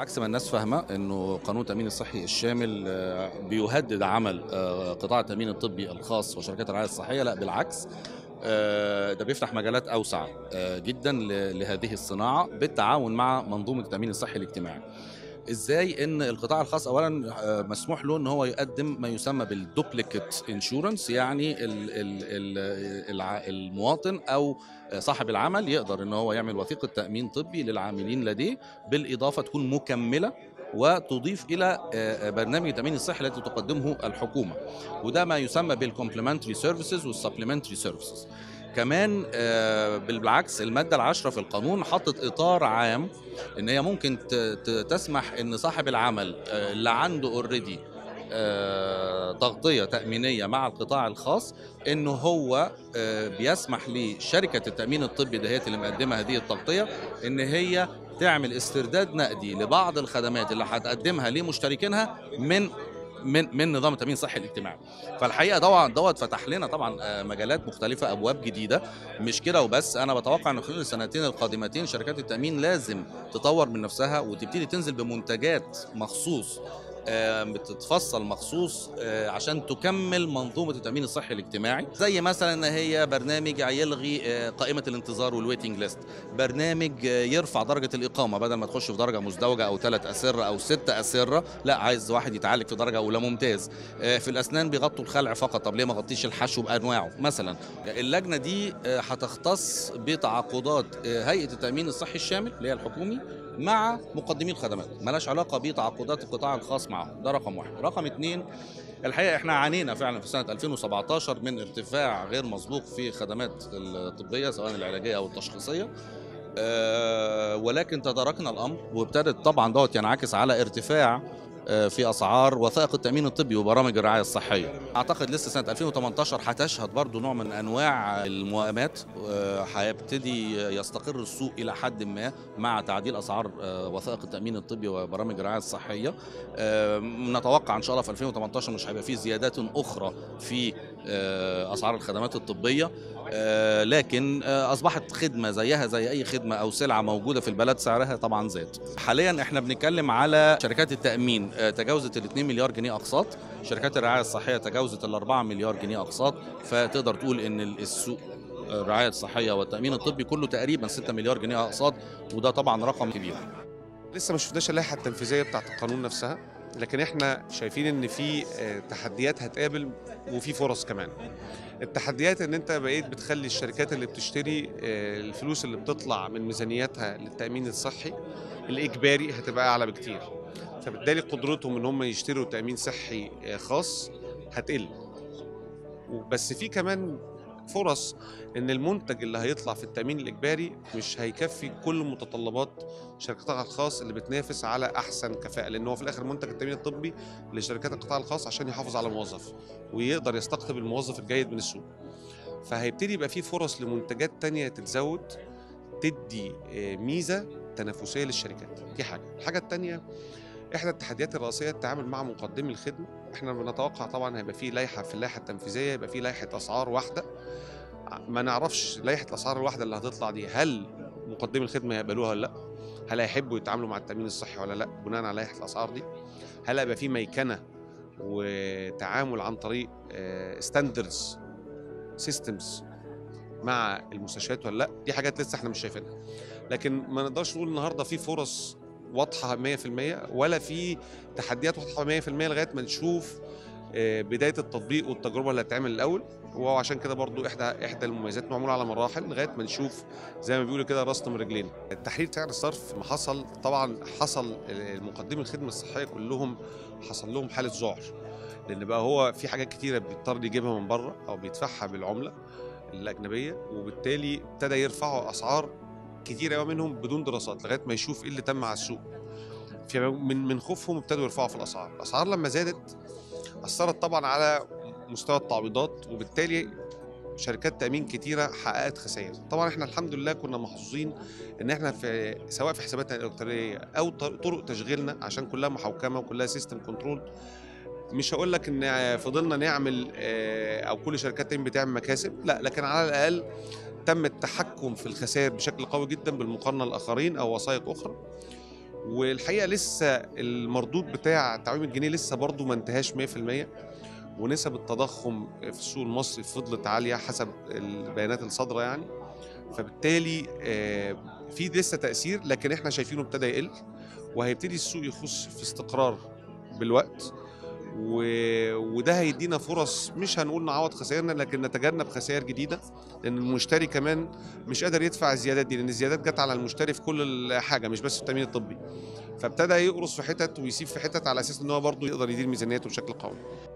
عكس ما الناس فاهمه انه قانون التامين الصحي الشامل آه، بيهدد عمل آه، قطاع التامين الطبي الخاص وشركات الرعايه الصحيه لا بالعكس آه، ده بيفتح مجالات اوسع آه، جدا ل- لهذه الصناعه بالتعاون مع منظومه التامين الصحي الاجتماعي ازاي ان القطاع الخاص اولا آه، مسموح له ان هو يقدم ما يسمى بالدوبليكيت انشورنس يعني ال ال ال الع- المواطن او صاحب العمل يقدر ان هو يعمل وثيقه تامين طبي للعاملين لديه بالاضافه تكون مكمله وتضيف الى آه، برنامج التامين الصحي التي تقدمه الحكومه وده ما يسمى بالكومبلمنتري سيرفيسز والسبلمنتري سيرفيسز كمان آه، بالعكس الماده العاشره في القانون حطت اطار عام ان هي ممكن ت- ت- تسمح ان صاحب العمل آه، اللي عنده اوريدي تغطيه تامينيه مع القطاع الخاص انه هو آه، بيسمح لشركه التامين الطبي دهيت اللي مقدمه هذه التغطيه ان هي تعمل استرداد نقدي لبعض الخدمات اللي هتقدمها لمشتركينها من من من نظام التامين الصحي الاجتماعي فالحقيقه طبعا دوت فتح لنا طبعا آه، مجالات مختلفه ابواب جديده مش كده وبس انا بتوقع ان خلال السنتين القادمتين شركات التامين لازم تطور من نفسها وتبتدي تنزل بمنتجات مخصوص آه، بتتفصل مخصوص آه، عشان تكمل منظومه التامين الصحي الاجتماعي زي مثلا ان هي برنامج يلغي آه، قائمه الانتظار والويتنج ليست برنامج آه، يرفع درجه الاقامه بدل ما تخش في درجه مزدوجه او ثلاث اسره او ست اسره لا عايز واحد يتعالج في درجه اولى ممتاز آه، في الاسنان بيغطوا الخلع فقط طب ليه ما غطيش الحشو بانواعه مثلا اللجنه دي آه، هتختص بتعاقدات آه، هيئه التامين الصحي الشامل اللي هي الحكومي مع مقدمي الخدمات ملاش علاقه بتعاقدات القطاع الخاص معهم ده رقم واحد رقم اتنين الحقيقه احنا عانينا فعلا في سنه 2017 من ارتفاع غير مسبوق في خدمات الطبيه سواء العلاجيه او التشخيصيه آه، ولكن تداركنا الامر وابتدت طبعا دوت ينعكس على ارتفاع آه، في اسعار وثائق التامين الطبي وبرامج الرعايه الصحيه اعتقد لسه سنه 2018 هتشهد برضو نوع من انواع الموائمات آه، هيبتدي يستقر السوق الى حد ما مع تعديل اسعار آه، وثائق التامين الطبي وبرامج الرعايه الصحيه آه، نتوقع ان شاء الله في 2018 مش هيبقى في زيادات اخرى في آه، اسعار الخدمات الطبيه آه، لكن آه، اصبحت خدمه زيها زي اي خدمه او سلعه موجوده في البلد سعرها طبعا زاد حاليا احنا بنتكلم على شركات التامين آه، تجاوزت ال 2 مليار جنيه اقساط شركات الرعايه الصحيه تجاوزت ال 4 مليار جنيه اقساط فتقدر تقول ان السوق الرعايه الصحيه والتامين الطبي كله تقريبا 6 مليار جنيه اقساط وده طبعا رقم كبير لسه ما شفناش اللائحه التنفيذيه بتاعت القانون نفسها لكن احنا شايفين ان في آه، تحديات هتقابل وفي فرص كمان التحديات ان انت بقيت بتخلي الشركات اللي بتشتري آه، الفلوس اللي بتطلع من ميزانياتها للتامين الصحي الاجباري هتبقى اعلى بكتير فبالتالي قدرتهم ان هم يشتروا تامين صحي آه، خاص هتقل بس في كمان فرص ان المنتج اللي هيطلع في التامين الاجباري مش هيكفي كل متطلبات شركات القطاع الخاص اللي بتنافس على احسن كفاءه لان هو في الاخر منتج التامين الطبي لشركات القطاع الخاص عشان يحافظ على الموظف ويقدر يستقطب الموظف الجيد من السوق فهيبتدي يبقى في فرص لمنتجات تانية تتزود تدي آه، ميزه تنافسيه للشركات دي حاجه الحاجه التانية احدى التحديات الرئيسيه التعامل مع مقدمي الخدمه احنا بنتوقع طبعا هيبقى في لائحه في اللائحه التنفيذيه يبقى في لائحه اسعار واحده ما نعرفش لائحه الاسعار الواحده اللي هتطلع دي هل مقدمي الخدمه هيقبلوها ولا لا هل هيحبوا يتعاملوا مع التامين الصحي ولا لا بناء على لائحه الاسعار دي هل هيبقى في ميكنه وتعامل عن طريق ستاندردز سيستمز مع المستشفيات ولا لا دي حاجات لسه احنا مش شايفينها لكن ما نقدرش نقول النهارده في فرص واضحه 100% ولا في تحديات واضحه 100% لغايه ما نشوف آه، بدايه التطبيق والتجربه اللي هتتعمل الاول وعشان كده برضو احدى احدى المميزات معموله على مراحل لغايه ما نشوف زي ما بيقولوا كده راسنا من رجلينا التحرير سعر الصرف ما حصل طبعا حصل المقدمي الخدمه الصحيه كلهم حصل لهم حاله ذعر لان بقى هو في حاجات كتيره بيضطر يجيبها من بره او بيدفعها بالعمله الاجنبيه وبالتالي ابتدى يرفعوا اسعار كتير قوي منهم بدون دراسات لغايه ما يشوف ايه اللي تم على السوق في من من خوفهم ابتدوا يرفعوا في الاسعار الاسعار لما زادت اثرت طبعا على مستوى التعويضات وبالتالي شركات تامين كتيره حققت خسائر طبعا احنا الحمد لله كنا محظوظين ان احنا في سواء في حساباتنا الالكترونيه او طر- طرق تشغيلنا عشان كلها محوكمه وكلها سيستم كنترول مش هقول لك ان فضلنا نعمل آه، او كل شركات التامين بتعمل مكاسب لا لكن على الاقل تم التحكم في الخسائر بشكل قوي جدا بالمقارنه الاخرين او وثائق اخرى والحقيقه لسه المردود بتاع تعويم الجنيه لسه برضه ما انتهاش 100% ونسب التضخم في السوق المصري فضلت عاليه حسب البيانات الصادره يعني فبالتالي آه، في لسه تاثير لكن احنا شايفينه ابتدى يقل وهيبتدي السوق يخش في استقرار بالوقت و... وده هيدينا فرص مش هنقول نعوض خسائرنا لكن نتجنب خسائر جديده لان المشتري كمان مش قادر يدفع الزيادات دي لان الزيادات جت على المشتري في كل حاجه مش بس في التامين الطبي فابتدى يقرص في حتت ويسيب في حتت على اساس ان هو برضه يقدر يدير ميزانيته بشكل قوي